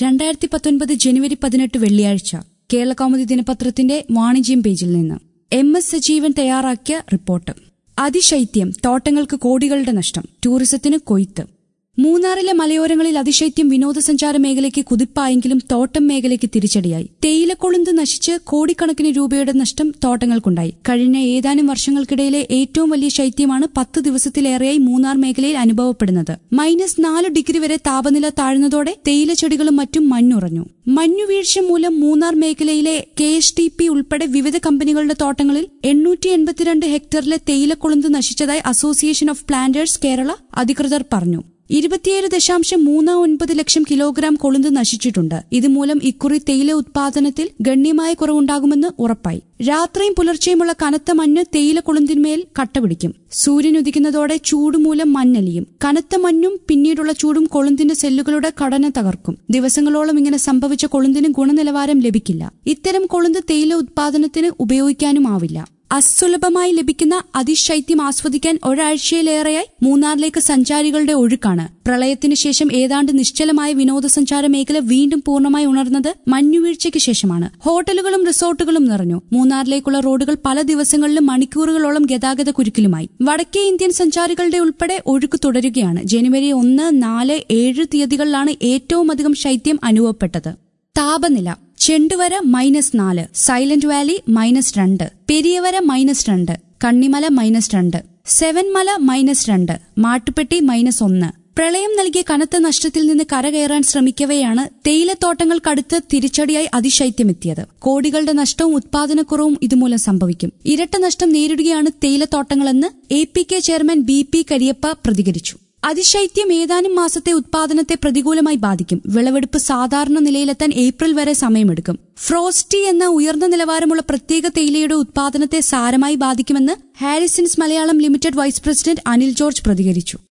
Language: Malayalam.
രണ്ടായിരത്തി പത്തൊൻപത് ജനുവരി പതിനെട്ട് വെള്ളിയാഴ്ച കേരളകൗമുദി ദിനപത്രത്തിന്റെ വാണിജ്യം പേജിൽ നിന്ന് എം എസ് സജീവൻ തയ്യാറാക്കിയ റിപ്പോർട്ട് അതിശൈത്യം തോട്ടങ്ങൾക്ക് കോടികളുടെ നഷ്ടം ടൂറിസത്തിന് കൊയ്ത്ത് മൂന്നാറിലെ മലയോരങ്ങളിൽ അതിശൈത്യം വിനോദസഞ്ചാര മേഖലയ്ക്ക് കുതിപ്പായെങ്കിലും തോട്ടം മേഖലയ്ക്ക് തിരിച്ചടിയായി തേയിലക്കൊളുന്ത് നശിച്ച് കോടിക്കണക്കിന് രൂപയുടെ നഷ്ടം തോട്ടങ്ങൾക്കുണ്ടായി കഴിഞ്ഞ ഏതാനും വർഷങ്ങൾക്കിടയിലെ ഏറ്റവും വലിയ ശൈത്യമാണ് പത്ത് ദിവസത്തിലേറെയായി മൂന്നാർ മേഖലയിൽ അനുഭവപ്പെടുന്നത് മൈനസ് നാല് ഡിഗ്രി വരെ താപനില താഴ്ന്നതോടെ തേയില ചെടികളും മറ്റും മഞ്ഞുറഞ്ഞു മഞ്ഞുവീഴ്ച മൂലം മൂന്നാർ മേഖലയിലെ കെ എസ് ടി പി ഉൾപ്പെടെ വിവിധ കമ്പനികളുടെ തോട്ടങ്ങളിൽ എണ്ണൂറ്റി എൺപത്തിരണ്ട് ഹെക്ടറിലെ തേയിലക്കൊളുന്ത് നശിച്ചതായി അസോസിയേഷൻ ഓഫ് പ്ലാന്റേഴ്സ് കേരള അധികൃതർ പറഞ്ഞു ഇരുപത്തിയേഴ് ദശാംശം മൂന്ന് ഒൻപത് ലക്ഷം കിലോഗ്രാം കൊളുന്ത് നശിച്ചിട്ടുണ്ട് ഇതുമൂലം ഇക്കുറി തേയില ഉത്പാദനത്തിൽ ഗണ്യമായ കുറവുണ്ടാകുമെന്ന് ഉറപ്പായി രാത്രിയും പുലർച്ചെയുമുള്ള കനത്ത മഞ്ഞ് തേയില കൊളുന്തിന്മേൽ കട്ടപിടിക്കും സൂര്യൻ ഉദിക്കുന്നതോടെ ചൂടുമൂലം മഞ്ഞലിയും കനത്ത മഞ്ഞും പിന്നീടുള്ള ചൂടും കൊളുന്തിന്റെ സെല്ലുകളുടെ ഘടന തകർക്കും ദിവസങ്ങളോളം ഇങ്ങനെ സംഭവിച്ച കൊളുന്തിന് ഗുണനിലവാരം ലഭിക്കില്ല ഇത്തരം കൊളുന്ത് തേയില ഉത്പാദനത്തിന് ഉപയോഗിക്കാനുമാവില്ല അസുലഭമായി ലഭിക്കുന്ന അതിശൈത്യം ആസ്വദിക്കാൻ ഒരാഴ്ചയിലേറെയായി മൂന്നാറിലേക്ക് സഞ്ചാരികളുടെ ഒഴുക്കാണ് പ്രളയത്തിന് ശേഷം ഏതാണ്ട് നിശ്ചലമായ വിനോദസഞ്ചാര മേഖല വീണ്ടും പൂർണ്ണമായി ഉണർന്നത് മഞ്ഞുവീഴ്ചയ്ക്ക് ശേഷമാണ് ഹോട്ടലുകളും റിസോർട്ടുകളും നിറഞ്ഞു മൂന്നാറിലേക്കുള്ള റോഡുകൾ പല ദിവസങ്ങളിലും മണിക്കൂറുകളോളം ഗതാഗത കുരുക്കിലുമായി വടക്കേ ഇന്ത്യൻ സഞ്ചാരികളുടെ ഉൾപ്പെടെ ഒഴുക്ക് തുടരുകയാണ് ജനുവരി ഒന്ന് നാല് ഏഴ് തീയതികളിലാണ് ഏറ്റവും അധികം ശൈത്യം അനുഭവപ്പെട്ടത് താപനില ചെണ്ടുവര മൈനസ് നാല് സൈലന്റ് വാലി മൈനസ് രണ്ട് പെരിയവര മൈനസ് രണ്ട് കണ്ണിമല മൈനസ് രണ്ട് സെവൻ മല മൈനസ് രണ്ട് മാട്ടുപ്പെട്ടി മൈനസ് ഒന്ന് പ്രളയം നൽകിയ കനത്ത നഷ്ടത്തിൽ നിന്ന് കരകയറാൻ ശ്രമിക്കവെയാണ് തേയിലത്തോട്ടങ്ങൾക്കടുത്ത് തിരിച്ചടിയായി അതിശൈത്യമെത്തിയത് കോടികളുടെ നഷ്ടവും ഉത്പാദനക്കുറവും ഇതുമൂലം സംഭവിക്കും ഇരട്ട നഷ്ടം നേരിടുകയാണ് തേയിലത്തോട്ടങ്ങളെന്ന് A P K chairman B P Kariappa പ്രതികരിച്ചു അതിശൈത്യം ഏതാനും മാസത്തെ ഉത്പാദനത്തെ പ്രതികൂലമായി ബാധിക്കും വിളവെടുപ്പ് സാധാരണ നിലയിലെത്താൻ ഏപ്രിൽ വരെ സമയമെടുക്കും ഫ്രോസ്റ്റി എന്ന ഉയർന്ന നിലവാരമുള്ള പ്രത്യേക തേയിലയുടെ ഉത്പാദനത്തെ സാരമായി ബാധിക്കുമെന്ന് Harrisons Malayalam limited vice president Anil George പ്രതികരിച്ചു